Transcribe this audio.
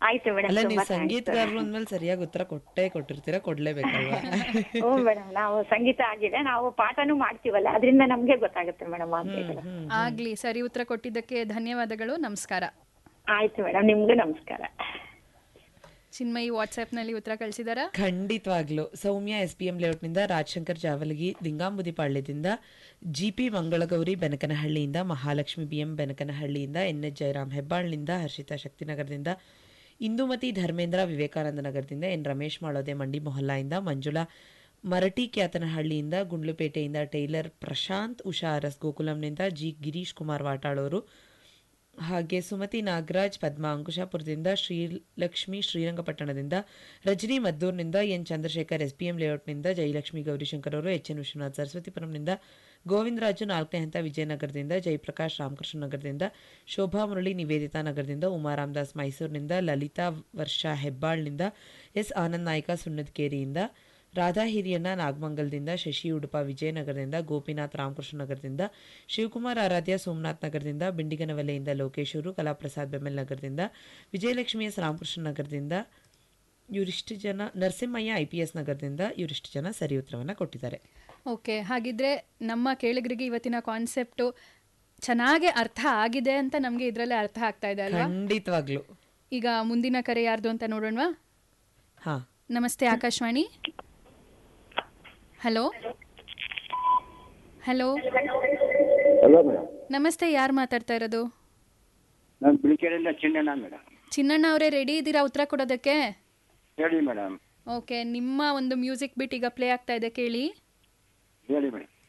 ಆಯ್ತು ಮೇಡಮ್ ಅಲ್ಲ ನೀವು ತುಂಬಾ thanks. ಸಂಗೀತಗಾರರು ಅಂದ್ಮೇಲೆ ಸರಿಯಾಗಿ ಉತ್ತರ ಕೊಟ್ಟೇ ಕೊಟ್ಟಿರ್ತೀರಾ ಕೊಡ್ಲೇಬೇಕಲ್ವಾ ಹ್ಞೂ ಮೇಡಮ್ ನಾವು ಸಂಗೀತ ಆಗಿದೆ ನಾವು ಪಾಠನೂ ಮಾಡ್ತೀವಲ್ಲ ಅದರಿಂದ ನಮ್ಗೆ ಗೊತ್ತಾಗುತ್ತೆ ಮೇಡಮ್ ಮಾತುಗಳು ಆಗ್ಲಿ ಸರಿ ಉತ್ತರ ಕೊಟ್ಟಿದ್ದಕ್ಕೆ ಧನ್ಯವಾದಗಳು ನಮಸ್ಕಾರ ಆಯ್ತು ಮೇಡಮ್ ನಿಮ್ಗೂ ನಮಸ್ಕಾರ ಚಿನ್ಮಯಿ ವಾಟ್ಸ್ಆ್ಯಪ್ನಲ್ಲಿ ಉತ್ತರ ಕಳಿಸಿದಾರಾ ಖಂಡಿತವಾಗ್ಲು ಸೌಮ್ಯ ಎಸ್ ಪಿ ಎಂ ಲೇಔಟ್ನಿಂದ ರಾಜಶಂಕರ್ ಜಾವಲಗಿ ಲಿಂಗಾಂಬುದಿ ಪಾಳ್ಯದಿಂದ ಜಿ ಪಿ ಮಂಗಳಗೌರಿ ಬೆನಕನಹಳ್ಳಿಯಿಂದ ಮಹಾಲಕ್ಷ್ಮಿ ಬಿ ಎಂ ಬೆನಕನಹಳ್ಳಿಯಿಂದ ಎನ್ ಎಚ್ ಜಯರಾಮ್ ಹೆಬ್ಬಾಳ್ನಿಂದ ಹರ್ಷಿತಾ ಶಕ್ತಿನಗರದಿಂದ ಇಂದುಮತಿ ಧರ್ಮೇಂದ್ರ ವಿವೇಕಾನಂದ ನಗರದಿಂದ ಎನ್ ರಮೇಶ್ ಮಾಡೋದೆ ಮಂಡಿ ಮೊಹಲ್ಲಾಯಿಂದ ಮಂಜುಳಾ ಮರಟಿ ಕ್ಯಾತನಹಳ್ಳಿಯಿಂದ ಗುಂಡ್ಲುಪೇಟೆಯಿಂದ ಟೈಲರ್ ಪ್ರಶಾಂತ್ ಉಷಾ ಅರಸ್ ಗೋಕುಲಂನಿಂದ ಜಿ ಗಿರೀಶ್ ಕುಮಾರ್ ವಾಟಾಳವರು ಹಾಗೆ ಸುಮತಿ ನಾಗರಾಜ್ ಪದ್ಮ ಅಂಕುಶಾಪುರದಿಂದ ಶ್ರೀಲಕ್ಷ್ಮಿ ಶ್ರೀರಂಗಪಟ್ಟಣದಿಂದ ರಜನಿ ಮದ್ದೂರ್ನಿಂದ N Chandrashekar S P M ಲೇಔಟ್ನಿಂದ ಜಯಲಕ್ಷ್ಮಿ ಗೌರಿಶಂಕರ್ ಅವರು ಎಚ್ ಎನ್ ವಿಶ್ವನಾಥ್ ಸರಸ್ವತಿಪುರಂನಿಂದ ಗೋವಿಂದರಾಜು ನಾಲ್ಕನೇ ಹಂತ ವಿಜಯನಗರದಿಂದ ಜಯಪ್ರಕಾಶ್ ರಾಮಕೃಷ್ಣ ನಗರದಿಂದ ಶೋಭಾ ಮುರಳಿ ನಿವೇದಿತಾ ನಗರದಿಂದ ಉಮಾ ರಾಮದಾಸ್ ಮೈಸೂರಿನಿಂದ ಲಲಿತಾ ವರ್ಷಾ ಹೆಬ್ಬಾಳ್ನಿಂದ ಎಸ್ ಆನಂದ್ ನಾಯ್ಕ ಸುಣ್ಣದಕೇರಿಯಿಂದ ರಾಧಾ ಹಿರಿಯಣ್ಣ ನಾಗಮಂಗಲದಿಂದ ಶಶಿ ಉಡುಪ ವಿಜಯನಗರದಿಂದ ಗೋಪಿನಾಥ್ ರಾಮಕೃಷ್ಣ ನಗರದಿಂದ ಶಿವಕುಮಾರ್ ಆರಾಧ್ಯ ಸೋಮನಾಥ್ ನಗರದಿಂದ ಬಿಂಡಿಗನವಲೆಯಿಂದ ಲೋಕೇಶ್ವರು ಕಲಾಪ್ರಸಾದ್ ಬೆಮ್ಮೆಲ್ ನಗರದಿಂದ ವಿಜಯಲಕ್ಷ್ಮಿ ಎಸ್ ರಾಮಕೃಷ್ಣ ನಗರದಿಂದ ಇವರಿಷ್ಟು ಜನ ನರಸಿಂಹಯ್ಯ ಐ ಪಿ ಎಸ್ ನಗರದಿಂದ ಇವರಿಷ್ಟು ಜನ ಸರಿ ಉತ್ತರವನ್ನು ಕೊಟ್ಟಿದ್ದಾರೆ ಓಕೆ ಹಾಗಿದ್ರೆ ನಮ್ಮ ಕೇಳಿಗರಿಗೆ ಇವತ್ತಿನ ಕಾನ್ಸೆಪ್ಟು ಚೆನ್ನಾಗಿ ಅರ್ಥ ಆಗಿದೆ ಅಂತ ನಮಗೆ ಇದರಲ್ಲೇ ಅರ್ಥ ಆಗ್ತಾ ಇದೆ ಅಲ್ವಾ ಖಂಡಿತವಾಗ್ಲು ಈಗ ಮುಂದಿನ ಕರೆ ಯಾರ್ದು ಅಂತ ನೋಡೋಣವಾ ಹಾ ನಮಸ್ತೆ Akashvani hello hello hello madam ನಮಸ್ತೆ ಯಾರು ಮಾತಾಡ್ತಾ ಇರೋದು ನಾನು ಬಿಳಿಕೆರೆಯಿಂದ ಚಿನ್ನಣ್ಣ ಮೇಡಮ್ ಚಿನ್ನಣ್ಣ ಅವರೇ ರೆಡಿ ಇದ್ದೀರಾ ಉತ್ತರ ಕೊಡೋದಕ್ಕೆ ಹೇಳಿ ಮೇಡಮ್ ಓಕೆ ನಿಮ್ಮ ಒಂದು ಮ್ಯೂಸಿಕ್ ಬಿಟ್ ಈಗ ಪ್ಲೇ ಆಗ್ತಾ ಇದೆ ಕೇಳಿ ಹೇಳಿ ಮೇಡಮ್